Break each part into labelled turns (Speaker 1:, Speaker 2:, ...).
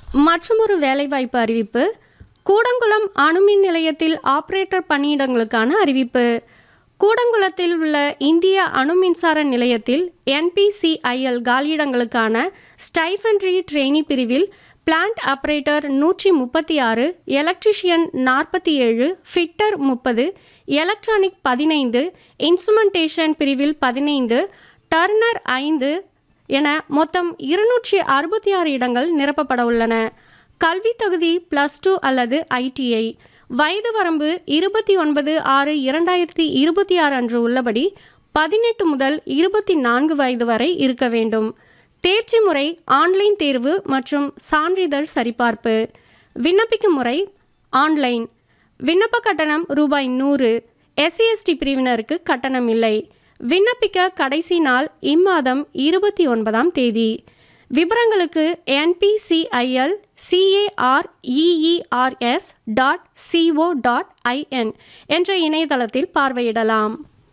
Speaker 1: மற்றுமொரு வேலைவாய்ப்பு அறிவிப்பு கூடங்குளம் அணுமின் நிலையத்தில் ஆபரேட்டர் பணியிடங்களுக்கான அறிவிப்பு கூடங்குளத்தில் உள்ள இந்திய அணு மின்சார நிலையத்தில் என்பிசிஐஎல் காலியிடங்களுக்கான ஸ்டைஃபன்ட்ரி ட்ரெயினி பிரிவில் பிளான்ட் ஆபரேட்டர் நூற்றி முப்பத்தி ஆறு எலக்ட்ரிஷியன் நாற்பத்தி ஏழு ஃபிட்டர் முப்பது எலக்ட்ரானிக் பதினைந்து இன்ஸ்ட்ருமெண்டேஷன் பிரிவில் பதினைந்து டர்னர் ஐந்து என மொத்தம் இருநூற்றி அறுபத்தி ஆறு இடங்கள் நிரப்பப்பட உள்ளன கல்வி தகுதி ப்ளஸ் டூ அல்லது ஐடிஐ வயது வரம்பு இருபத்தி ஒன்பது ஆறு இரண்டாயிரத்தி இருபத்தி ஆறு அன்று உள்ளபடி பதினெட்டு முதல் இருபத்தி நான்கு வயது வரை இருக்க வேண்டும் தேர்ச்சி முறை ஆன்லைன் தேர்வு மற்றும் சான்றிதழ் சரிபார்ப்பு விண்ணப்பிக்கும் முறை ஆன்லைன் விண்ணப்ப கட்டணம் ரூபாய் நூறு எஸ்சிஎஸ்டி பிரிவினருக்கு கட்டணம் இல்லை விண்ணப்பிக்க கடைசி நாள் இம்மாதம் இருபத்தி ஒன்பதாம் தேதி விவரங்களுக்கு NPCIL CAREERS dot CO dot IN என்ற இணையதளத்தில் பார்வையிடலாம்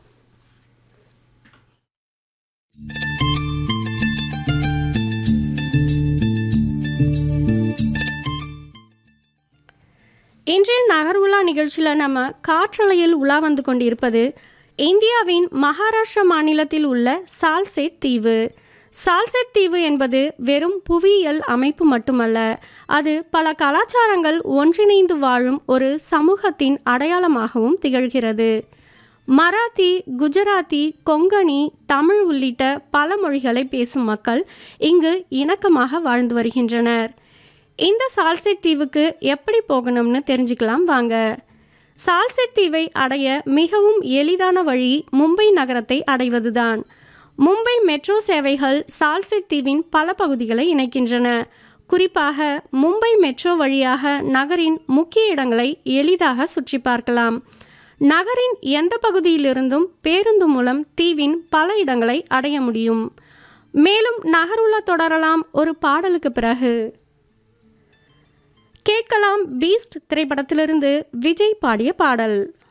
Speaker 1: இன்றைய நகர்வுலா நிகழ்ச்சியில் நம்ம காற்றலையில் உலா வந்து கொண்டிருப்பது இந்தியாவின் மகாராஷ்டிரா மாநிலத்தில் உள்ள சால்செட் தீவு சால்செட் தீவு என்பது வெறும் புவியியல் அமைப்பு மட்டுமல்ல அது பல கலாச்சாரங்கள் ஒன்றிணைந்து வாழும் ஒரு சமூகத்தின் அடையாளமாகவும் திகழ்கிறது மராத்தி குஜராத்தி கொங்கணி தமிழ் உள்ளிட்ட பல மொழிகளை பேசும் மக்கள் இங்கு இணக்கமாக வாழ்ந்து வருகின்றனர் இந்த சால்செட் தீவுக்கு எப்படி போகணும்னு தெரிஞ்சுக்கலாம் வாங்க சால்செட் தீவை அடைய மிகவும் எளிதான வழி மும்பை நகரத்தை அடைவதுதான் மும்பை மெட்ரோ சேவைகள் சால்செட் தீவின் பல பகுதிகளை இணைக்கின்றன குறிப்பாக மும்பை மெட்ரோ வழியாக நகரின் முக்கிய இடங்களை எளிதாக சுற்றி பார்க்கலாம் நகரின் எந்த பகுதியிலிருந்தும் பேருந்து மூலம் தீவின் பல இடங்களை அடைய முடியும் மேலும் நகருலா தொடரலாம் ஒரு பாடலுக்கு பிறகு கேட்கலாம் பீஸ்ட் திரைப்படத்திலிருந்து விஜய் பாடிய பாடல்